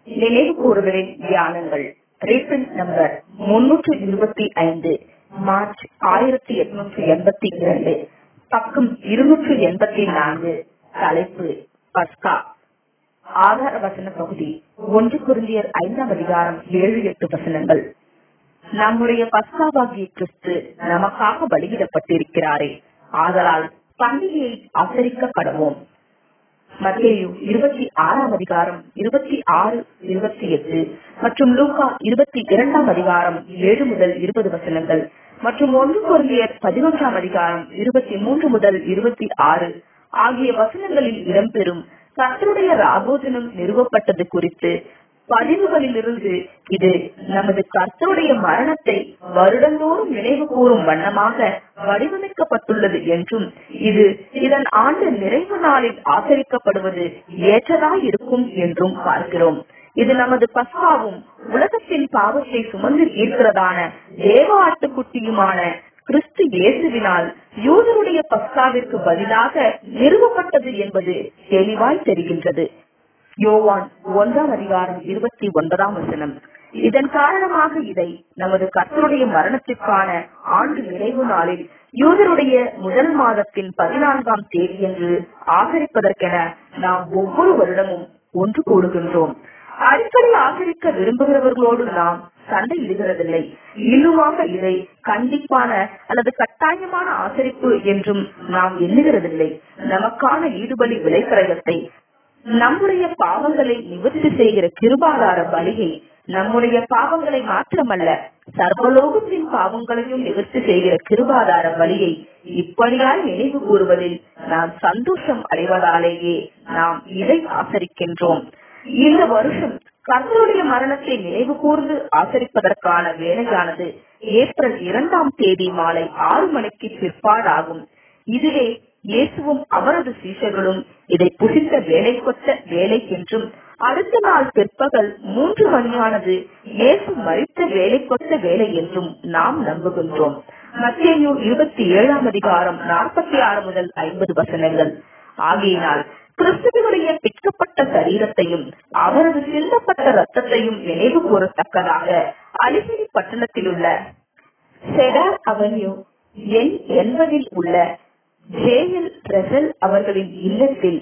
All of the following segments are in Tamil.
நினைவு கூறுகளின் தியானங்கள் ரீபின் நம்பர் முன்னூற்று இருபத்தி ஐந்து மார்ச் ஆயிரத்தி எட்நூற்று எண்பத்தி இரண்டு பக்கம் இருநூற்று எண்பத்தி நான்கு தலைப்பு பஸ்கா ஆதார வசன பகுதி ஒன்று குருந்தியர் ஐந்தாம் அதிகாரம் ஏழு எட்டு வசனங்கள் நம்முடைய பஸ்காவாகிய கிறிஸ்து நமக்காக பலியிடப்பட்டிருக்கிறாரே ஆதலால் பண்டிகையை ஆசரிக்கப்படுவோம் மத்தேயு இருபத்தி ஆறாம் அதிகாரம் இருபத்தி ஆறு இருபத்தி எட்டு மற்றும் லூகா இருபத்தி இரண்டாம் அதிகாரம் ஏழு முதல் இருபது வசனங்கள் மற்றும் ஒன்று குருந்தியர் பதினொன்றாம் அதிகாரம் இருபத்தி மூன்று முதல் இருபத்தி ஆறு ஆகிய வசனங்களில் இடம்பெறும் கர்த்தருடைய ராபோஜனம் நிறுவப்பட்டது குறித்து பதிவுகளிலிருந்து இது நமது கர்த்தருடைய மரணத்தை வருடந்தோறும் நினைவு கூறும் வண்ணமாக வடிவமைக்கப்பட்டுள்ளது என்றும் இது இதன் ஆண்டு நிறைவு நாளில் ஆசரிக்கப்படுவது ஏற்றதாய் இருக்கும் என்றும் பார்க்கிறோம் இது நமது பஸ்காவும் உலகத்தின் பாவத்தை சுமந்து ஈர்க்கிறதான தேவ ஆட்டுக்குட்டியுமான கிறிஸ்து இயேசுவினால் யூதருடைய பஸ்காவிற்கு பதிலாக நிறுவப்பட்டது என்பது தெளிவாய் தெரிகின்றது யோவான் ஒன்றாம் அதிகாரம் இருபத்தி ஒன்பதாம் வசனம் இதன் காரணமாக இதை நமது கர்த்தருடைய மரணத்திற்கான ஆண்டு நிறைவு நாளில் யூதருடைய முதல் மாதத்தின் பதினான்காம் தேதியன்று ஆசரிப்பதற்கென நாம் ஒவ்வொரு வருடமும் ஒன்று கூடுகின்றோம் அடிக்கடி ஆசரிக்க விரும்புகிறவர்களோடு நாம் சண்டையிடுகிறதில்லை இன்னுமாக இதை கண்டிப்பான அல்லது கட்டாயமான ஆசரிப்பு என்றும் நாம் எண்ணுகிறதில்லை நமக்கான ஈடுபலி விலைக்கரகத்தை நம்முடைய பாவங்களை நிவர்த்தி செய்கிற கிருபாதார பலியை நம்முடைய பாவங்களை மாத்திரமல்ல சர்வலோகத்தின் பாவங்களையும் நிவர்த்தி செய்கிற கிருபாதார பலியை இப்படியாய் நினைவு கூறுவதில் நாம் சந்தோஷம் அடைவதாலேயே நாம் இதை ஆசரிக்கின்றோம் இந்த வருஷம் கர்த்தருடைய மரணத்தை நினைவு கூர்ந்து ஆசரிப்பதற்கான வேலையானது ஏப்ரல் இரண்டாம் தேதி மாலை ஆறு மணிக்கு பிற்பாடாகும் இதுவே இயேசுவும் அவரது சீஷர்களும் இதை புசித்த வேலை கொத்த வேலை என்றும் அடுத்த நாள் பிற்பகல் மூன்று மணியானது இயேசு மறித்த வேலை கொத்த வேலை என்றும் நாம் நம்புகின்றோம் மத்தியு இருபத்தி ஏழாம் அதிகாரம் நாற்பத்தி ஆறு முதல் ஐம்பது வசனங்கள் ஆகையினால் கிறிஸ்துவனுடைய பிற்கப்பட்ட சரீரத்தையும் அவரது சிந்தப்பட்ட ரத்தத்தையும் நினைவு கூறத்தக்கதாக அலிபிரி பட்டணத்தில் உள்ள செடார் அவென்யூ எண் எண்பதில் உள்ள ஜேஎல் ரெசல் அவர்களின் இல்லத்தில்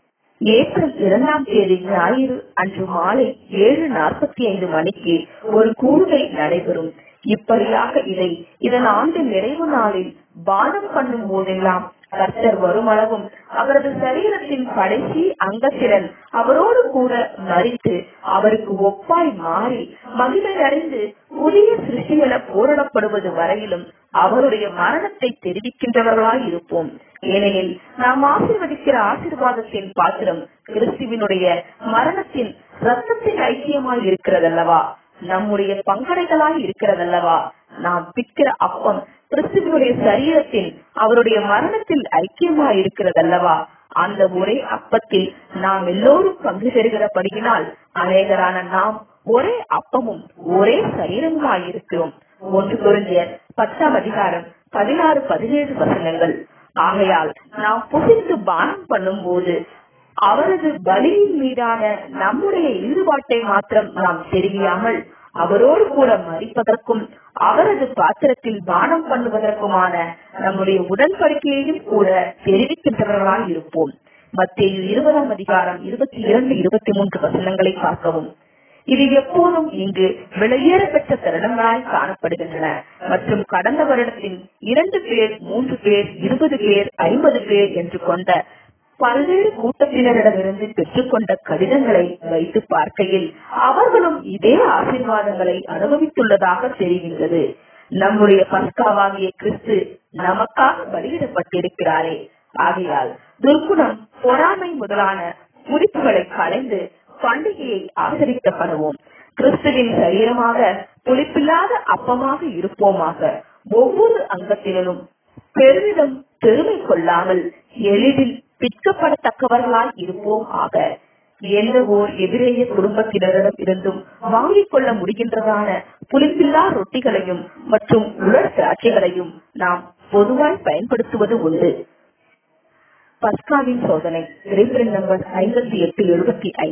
ஏப்ரல் இரண்டாம் தேதி ஞாயிறு அன்று மாலை ஏழு நாற்பத்தி ஐந்து மணிக்கு ஒரு கூடுகை நடைபெறும் இப்படியாக இதை இதன் ஆண்டு நிறைவு நாளில் பானம் பண்ணும் போதெல்லாம் கர்த்தர் வருமளவும் அவரது சரீரத்தின் கடைசி அங்கத்திறன் அவரோடு கூட மறித்து அவருக்கு ஒப்பாய் மாறி மகிமை அடைந்து புதிய சிருஷ்டி என போரிடப்படுவது வரையிலும் அவருடைய மரணத்தை தெரிவிக்கின்றவர்களாய் இருப்போம் ஏனெனில் நாம் ஆசீர்வதிக்கிற ஆசீர்வாதத்தின் பாத்திரம் கிறிஸ்துவினுடைய மரணத்தின் ரத்தத்தின் ஐக்கியமாய் இருக்கிறதல்லவா நம்முடைய பங்கடைகளாய் இருக்கிறதல்லவா நாம் பிக்கிற அப்பம் கிறிஸ்துவனுடைய சரீரத்தில் அவருடைய மரணத்தில் ஐக்கியமாய் இருக்கிறதல்லவா அந்த ஒரே அப்பத்தில் நாம் எல்லோரும் பங்கு பெறுகிறபடியினால் அநேகரான நாம் ஒரே அப்பமும் ஒரே சரீரமுமாய் இருக்கிறோம் ஒன்று குறைஞ்ச பத்தாம் அதிகாரம் பதினாறு பதினேழு வசனங்கள் ஆகையால் நாம் புசித்து பானம் பண்ணும் போது அவரது பலியின் மீதான நம்முடைய ஈடுபாட்டை மாத்திரம் நாம் தெரியாமல் அவரோடு கூட மறிப்பதற்கும் அவரது பாத்திரத்தில் பானம் பண்ணுவதற்குமான நம்முடைய உடன்படிக்கையையும் கூட தெரிவிக்கின்றவர்களாய் இருப்போம் மத்திய இருபதாம் அதிகாரம் இருபத்தி இரண்டு இருபத்தி மூன்று வசனங்களை பார்க்கவும் இது எப்போதும் இங்கு வெளியேற பெற்ற தருணங்களாய் காணப்படுகின்றன மற்றும் கடந்த வருடத்தின் இரண்டு பேர் மூன்று பேர் இருபது பேர் ஐம்பது பேர் என்று கொண்ட பல்வேறு கூட்டத்தினரிடமிருந்து பெற்றுக்கொண்ட கடிதங்களை வைத்து பார்க்கையில் அவர்களும் இதே ஆசீர்வாதங்களை அனுபவித்துள்ளதாக தெரிகின்றது நம்முடைய பஸ்காவாகிய கிறிஸ்து நமக்காக பலியிடப்பட்டிருக்கிறாரே ஆகையால் துர்க்குணம் பொறாமை முதலான குறிப்புகளை கலைந்து பண்டிகையை ஆசரிக்கப்படுவோம் கிறிஸ்துவின் சரீரமாக புளிப்பில்லாத அப்பமாக இருப்போமாக ஒவ்வொரு அங்கத்திலும் பெருமிதம் பெருமை கொள்ளாமல் எளிதில் பிற்கப்படத்தக்கவர்களாய் இருப்போம் ஆக எந்த ஓர் எதிரேய குடும்பத்தினரிடம் இருந்தும் வாங்கிக் கொள்ள முடிகின்றதான புளிப்பில்லா ரொட்டிகளையும் மற்றும் உலர் திராட்சைகளையும் நாம் பொதுவாய் பயன்படுத்துவது உண்டு பஸ்காவின் சோதனை ரீப்ரிண்ட் நம்பர் ஐம்பத்தி எட்டு எழுபத்தி ஐந்து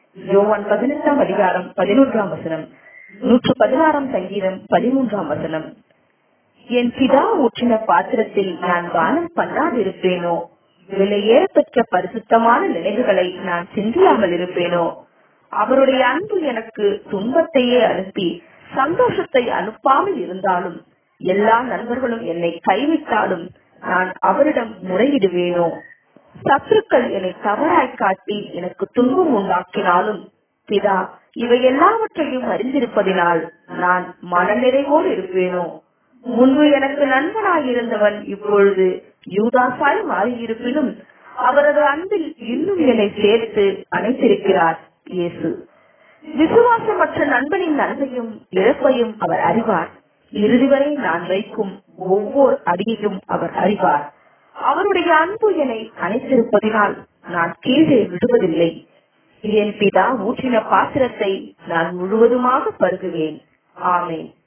யோவான் பதினெட்டாம் அதிகாரம் பதினொன்றாம் வசனம் நூற்று பதினாறாம் சங்கீதம் பதிமூன்றாம் வசனம் என் பிதா ஊற்றின பாத்திரத்தில் நான் பானம் பண்ணாதிருப்பேனோ விலையேற பெற்ற பரிசுத்தமான நினைவுகளை நான் சிந்தியாமல் இருப்பேனோ அவருடைய அன்பு எனக்கு துன்பத்தையே அனுப்பி சந்தோஷத்தை அனுப்பாமல் இருந்தாலும் எல்லா நண்பர்களும் என்னை கைவிட்டாலும் நான் அவரிடம் முறையிடுவேனோ சத்துருக்கள் என்னை தவறாய் காட்டி எனக்கு துன்பம் உண்டாக்கினாலும் பிதா இவை எல்லாவற்றையும் அறிந்திருப்பதினால் நான் மனநிறைவோடு இருப்பேனோ முன்பு எனக்கு நண்பனாயிருந்தவன் இப்பொழுது யூதாசாய் மாறியிருப்பினும் அவரது அன்பில் இன்னும் என்னை சேர்த்து அணைத்திருக்கிறார் இயேசு விசுவாசமற்ற நண்பனின் நன்மையும் இழப்பையும் அவர் அறிவார் இறுதி வரை நான் வைக்கும் ஒவ்வொரு அடியையும் அவர் அறிவார் அவருடைய அன்பு என்னை அணைத்திருப்பதினால் நான் கீழே விடுவதில்லை என் பிதா ஊற்றின பாத்திரத்தை நான் முழுவதுமாக பருகுவேன் ஆமேன்